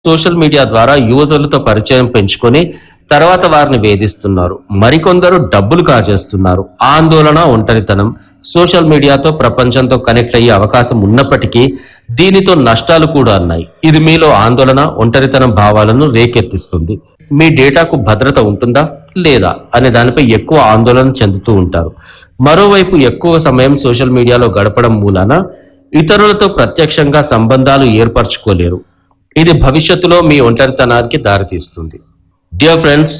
social media ద్వారా యువతులతో పరిచయం పెంచుకొని తర్వాత వారిని వేధిస్తున్నారు మరికొందరు డబ్బులు కాజేస్తున్నారు ఆందోళన ఒంటరితనం సోషల్ మీడియాతో ప్రపంచంతో కనెక్ట్ అయ్యే అవకాశం ఉన్నప్పటికీ దీనితో నష్టాలు కూడా ఉన్నాయి ఇది మీలో ఆందోళన ఒంటరితనం భావాలను రేకెత్తిస్తుంది మీ డేటాకు భద్రత ఉంటుందా లేదా అనే దానిపై ఎక్కువ ఆందోళన చెందుతూ ఉంటారు మరోవైపు ఎక్కువ సమయం సోషల్ మీడియాలో గడపడం మూలాన ఇతరులతో ప్రత్యక్షంగా సంబంధాలు ఏర్పరచుకోలేరు ఇది భవిష్యత్తులో మీ ఒంటరితనానికి దారితీస్తుంది డియర్ ఫ్రెండ్స్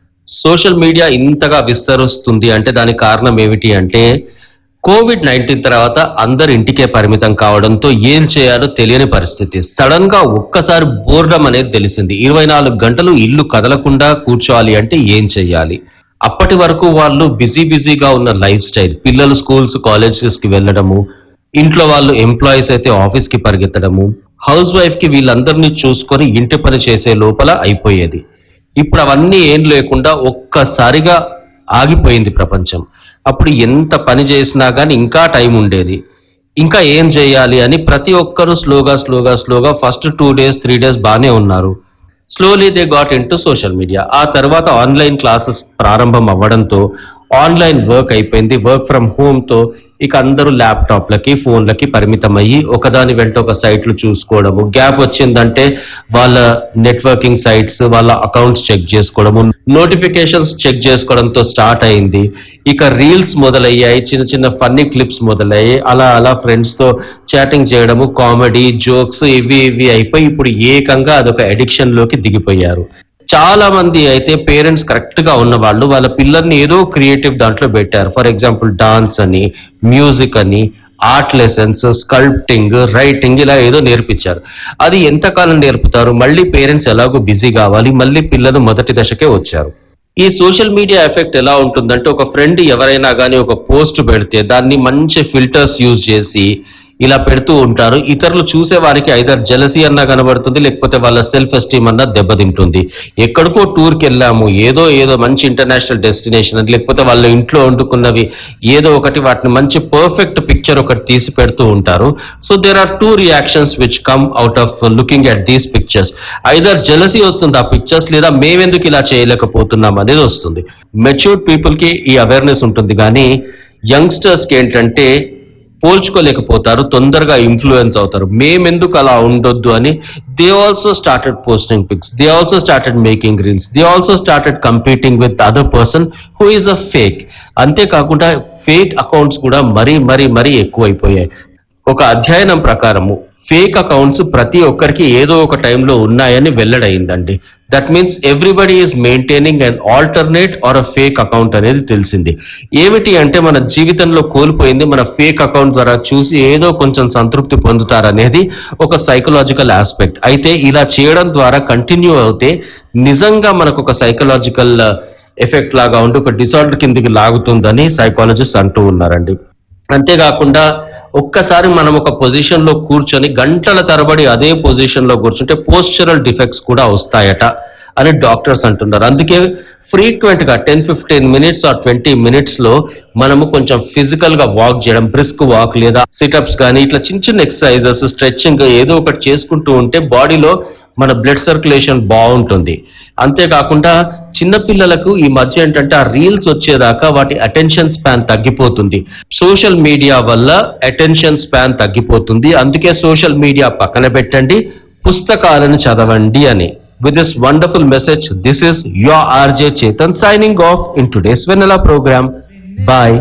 సోషల్ మీడియా ఇంతగా విస్తరిస్తుంది అంటే దానికి కారణం ఏమిటి అంటే కోవిడ్ నైన్టీన్ తర్వాత అందరు ఇంటికే పరిమితం కావడంతో ఏం చేయాలో తెలియని పరిస్థితి సడన్ గా ఒక్కసారి బోర్డం అనేది తెలిసింది ఇరవై నాలుగు గంటలు ఇల్లు కదలకుండా కూర్చోవాలి అంటే ఏం చేయాలి అప్పటి వరకు వాళ్ళు బిజీ బిజీగా ఉన్న లైఫ్ స్టైల్ పిల్లలు స్కూల్స్ కాలేజెస్ కి వెళ్ళడము ఇంట్లో వాళ్ళు ఎంప్లాయీస్ అయితే ఆఫీస్ కి పరిగెత్తడము హౌస్ వైఫ్ కి వీళ్ళందరినీ చూసుకొని ఇంటి పని చేసే లోపల అయిపోయేది ఇప్పుడు అవన్నీ ఏం లేకుండా ఒక్కసారిగా ఆగిపోయింది ప్రపంచం అప్పుడు ఎంత పని చేసినా కానీ ఇంకా టైం ఉండేది ఇంకా ఏం చేయాలి అని ప్రతి ఒక్కరూ స్లోగా స్లోగా స్లోగా first two days three days బాగానే ఉన్నారు slowly they got into social media ఆ తర్వాత ఆన్లైన్ క్లాసెస్ ప్రారంభం అవ్వడంతో ఆన్లైన్ వర్క్ అయిపోయింది వర్క్ ఫ్రమ్ హోమ్ తో ఇక అందరూ ల్యాప్టాప్లకి ఫోన్లకి పరిమితం అయ్యి ఒకదాని వెంట ఒక సైట్లు చూసుకోవడము గ్యాప్ వచ్చిందంటే వాళ్ళ నెట్వర్కింగ్ సైట్స్ వాళ్ళ అకౌంట్స్ చెక్ చేసుకోవడము నోటిఫికేషన్స్ చెక్ చేసుకోవడంతో స్టార్ట్ అయింది ఇక రీల్స్ మొదలయ్యాయి చిన్న చిన్న ఫన్నీ క్లిప్స్ మొదలయ్యాయి అలా అలా ఫ్రెండ్స్ తో చాటింగ్ చేయడము కామెడీ జోక్స్ ఇవి ఇవి అయిపోయి ఇప్పుడు ఏకంగా అదొక అడిక్షన్ లోకి దిగిపోయారు చాలా మంది అయితే పేరెంట్స్ కరెక్ట్ గా ఉన్న వాళ్ళు వాళ్ళ పిల్లల్ని ఏదో క్రియేటివ్ దాంట్లో పెట్టారు ఫర్ ఎగ్జాంపుల్ డాన్స్ అని మ్యూజిక్ అని ఆర్ట్ లెసన్స్ స్కల్ప్టింగ్ రైటింగ్ ఇలా ఏదో నేర్పించారు అది ఎంతకాలం నేర్పుతారు మళ్ళీ పేరెంట్స్ ఎలాగో బిజీ కావాలి మళ్ళీ పిల్లలు మొదటి దశకే వచ్చారు ఈ సోషల్ మీడియా ఎఫెక్ట్ ఎలా ఉంటుందంటే ఒక ఫ్రెండ్ ఎవరైనా కానీ ఒక పోస్ట్ పెడితే దాన్ని మంచి ఫిల్టర్స్ యూజ్ చేసి ఇలా పెడుతూ ఉంటారు ఇతరులు చూసే వారికి ఐదర్ జలసీ అన్నా కనబడుతుంది లేకపోతే వాళ్ళ సెల్ఫ్ ఎస్టీమ్ అన్నా దెబ్బతింటుంది ఎక్కడికో టూర్కి వెళ్ళాము ఏదో ఏదో మంచి ఇంటర్నేషనల్ డెస్టినేషన్ అని లేకపోతే వాళ్ళ ఇంట్లో వండుకున్నవి ఏదో ఒకటి వాటిని మంచి పర్ఫెక్ట్ పిక్చర్ ఒకటి తీసి పెడుతూ ఉంటారు so there are two reactions which come out of looking at these pictures either jealousy వస్తుంది ఆ పిక్చర్స్ లేదా మేమెందుకు ఇలా చేయలేకపోతున్నాం అనేది వస్తుంది మెచ్యూర్డ్ పీపుల్ కి ఈ అవేర్నెస్ ఉంటుంది కానీ యంగ్స్టర్స్ కి ఏంటంటే పోల్చుకోలేకపోతారు తొందరగా ఇన్ఫ్లుయెన్స్ అవుతారు మేమెందుకు అలా ఉండొద్దు అని they also started posting pics they also started making reels they also started competing with other person who is a fake అంతేకాకుండా ఫేక్ అకౌంట్స్ కూడా మరీ మరీ మరీ ఎక్కువైపోయాయి ఒక అధ్యయనం ప్రకారము ఫేక్ అకౌంట్స్ ప్రతి ఒక్కరికి ఏదో ఒక టైంలో ఉన్నాయని వెల్లడైందండి that means everybody is maintaining and alternate or a fake account అనేది తెలిసింది ఏమిటి అంటే మన జీవితంలో కోల్పోయింది మన ఫేక్ అకౌంట్ ద్వారా చూసి ఏదో కొంచెం సంతృప్తి పొందుతారనేది ఒక సైకలాజికల్ ఆస్పెక్ట్ అయితే ఇలా చేయడం ద్వారా కంటిన్యూ అవుతే నిజంగా మనకు ఒక సైకలాజికల్ ఎఫెక్ట్ లాగా ఉండి ఒక డిసార్డర్ కిందికి లాగుతుందని సైకాలజిస్ట్ అంటూ ఉన్నారండి అంతేకాకుండా ఒక్కసారి మనం ఒక పొజిషన్ లో కూర్చొని గంటల తరబడి అదే పొజిషన్ లో కూర్చుంటే పోస్చరల్ డిఫెక్ట్స్ కూడా వస్తాయట అని డాక్టర్స్ అంటున్నారు అందుకే ఫ్రీక్వెంట్ గా ten fifteen minutes or twenty minutes లో మనము కొంచెం ఫిజికల్ గా వాక్ చేయడం బ్రిస్క్ వాక్ లేదా సిటప్స్ కానీ ఇట్లా చిన్న చిన్న ఎక్సర్సైజెస్ స్ట్రెచ్చింగ్ ఏదో ఒకటి చేసుకుంటూ ఉంటే బాడీలో మన బ్లడ్ సర్క్యులేషన్ బాగుంటుంది అంతేకాకుండా చిన్నపిల్లలకు ఈ మధ్య ఏంటంటే ఆ రీల్స్ వచ్చేదాకా వాటి అటెన్షన్ స్పాన్ తగ్గిపోతుంది సోషల్ మీడియా వల్ల అటెన్షన్ స్పాన్ తగ్గిపోతుంది అందుకే సోషల్ మీడియా పక్కన పెట్టండి పుస్తకాలను చదవండి అని with this wonderful message this is your RJ Chetan signing off in today's Vennela program bye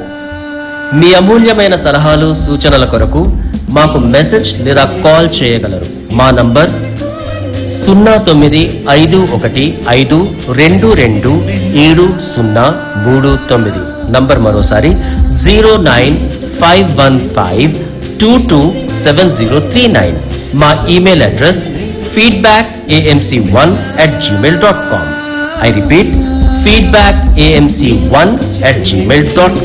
మీ అమూల్యమైన సలహాలు సూచనల కొరకు మాకు మెసేజ్ లేదా కాల్ చేయగలరు మా నంబర్ సున్నా తొమ్మిది ఐదు ఒకటి ఐదు రెండు రెండు ఏడు సున్నా మూడు తొమ్మిది నంబర్ మరోసారి zero nine five one five two two seven zero three nine మా email address feedback AMC one at Gmail dot com I repeat feedback AMC one at Gmail dot